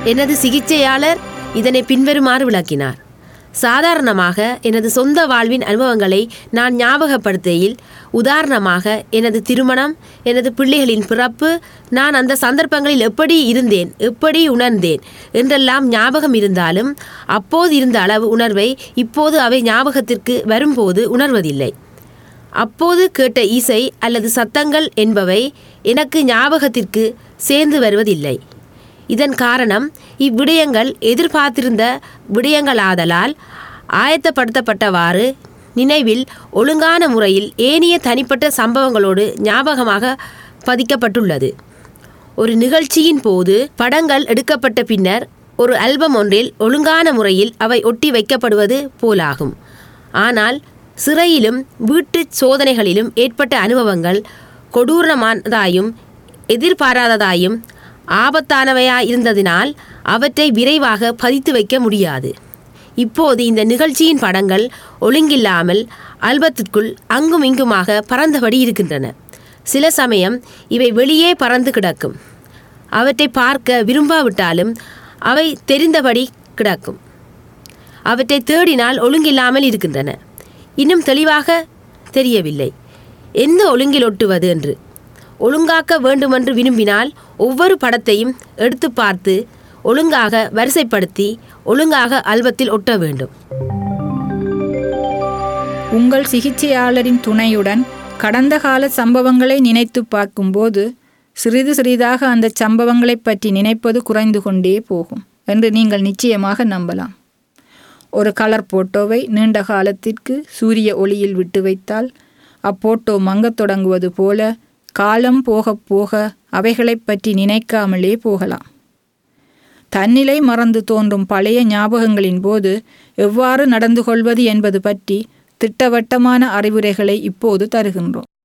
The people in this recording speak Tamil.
எனது சிகிச்சையாளர் இதனை பின்வருமாறு விளக்கினார் சாதாரணமாக எனது சொந்த வாழ்வின் அனுபவங்களை நான் ஞாபகப்படுத்தையில் உதாரணமாக எனது திருமணம் எனது பிள்ளைகளின் பிறப்பு நான் அந்த சந்தர்ப்பங்களில் எப்படி இருந்தேன் எப்படி உணர்ந்தேன் என்றெல்லாம் ஞாபகம் இருந்தாலும் அப்போது இருந்த அளவு உணர்வை இப்போது அவை ஞாபகத்திற்கு வரும்போது உணர்வதில்லை அப்போது கேட்ட இசை அல்லது சத்தங்கள் என்பவை எனக்கு ஞாபகத்திற்கு சேர்ந்து வருவதில்லை இதன் காரணம் இவ்விடயங்கள் எதிர்பார்த்திருந்த விடயங்களாதலால் ஆயத்தப்படுத்தப்பட்டவாறு நினைவில் ஒழுங்கான முறையில் ஏனைய தனிப்பட்ட சம்பவங்களோடு ஞாபகமாக பதிக்கப்பட்டுள்ளது ஒரு நிகழ்ச்சியின் போது படங்கள் எடுக்கப்பட்ட பின்னர் ஒரு ஆல்பம் ஒன்றில் ஒழுங்கான முறையில் அவை ஒட்டி வைக்கப்படுவது போலாகும் ஆனால் சிறையிலும் வீட்டு சோதனைகளிலும் ஏற்பட்ட அனுபவங்கள் கொடூரமானதாயும் எதிர்பாராததாயும் ஆபத்தானவையாயிருந்ததினால் அவற்றை விரைவாக பதித்து வைக்க முடியாது இப்போது இந்த நிகழ்ச்சியின் படங்கள் ஒழுங்கில்லாமல் ஆல்பத்திற்குள் அங்கும் இங்குமாக பறந்தபடி இருக்கின்றன சில சமயம் இவை வெளியே பறந்து கிடக்கும் அவற்றை பார்க்க விரும்பாவிட்டாலும் அவை தெரிந்தபடி கிடக்கும் அவற்றை தேடினால் ஒழுங்கில்லாமல் இருக்கின்றன இன்னும் தெளிவாக தெரியவில்லை எந்த ஒழுங்கில் ஒட்டுவது என்று ஒழுங்காக்க வேண்டுமென்று விரும்பினால் ஒவ்வொரு படத்தையும் எடுத்து பார்த்து ஒழுங்காக வரிசைப்படுத்தி ஒழுங்காக ஆல்பத்தில் ஒட்ட வேண்டும் உங்கள் சிகிச்சையாளரின் துணையுடன் கடந்த கால சம்பவங்களை நினைத்து பார்க்கும்போது சிறிது சிறிதாக அந்த சம்பவங்களைப் பற்றி நினைப்பது குறைந்து கொண்டே போகும் என்று நீங்கள் நிச்சயமாக நம்பலாம் ஒரு கலர் போட்டோவை நீண்ட காலத்திற்கு சூரிய ஒளியில் விட்டு வைத்தால் அப்போட்டோ மங்கத் தொடங்குவது போல காலம் போகப் போக அவைகளைப் பற்றி நினைக்காமலே போகலாம் தன்னிலை மறந்து தோன்றும் பழைய ஞாபகங்களின் போது எவ்வாறு நடந்து கொள்வது என்பது பற்றி திட்டவட்டமான அறிவுரைகளை இப்போது தருகின்றோம்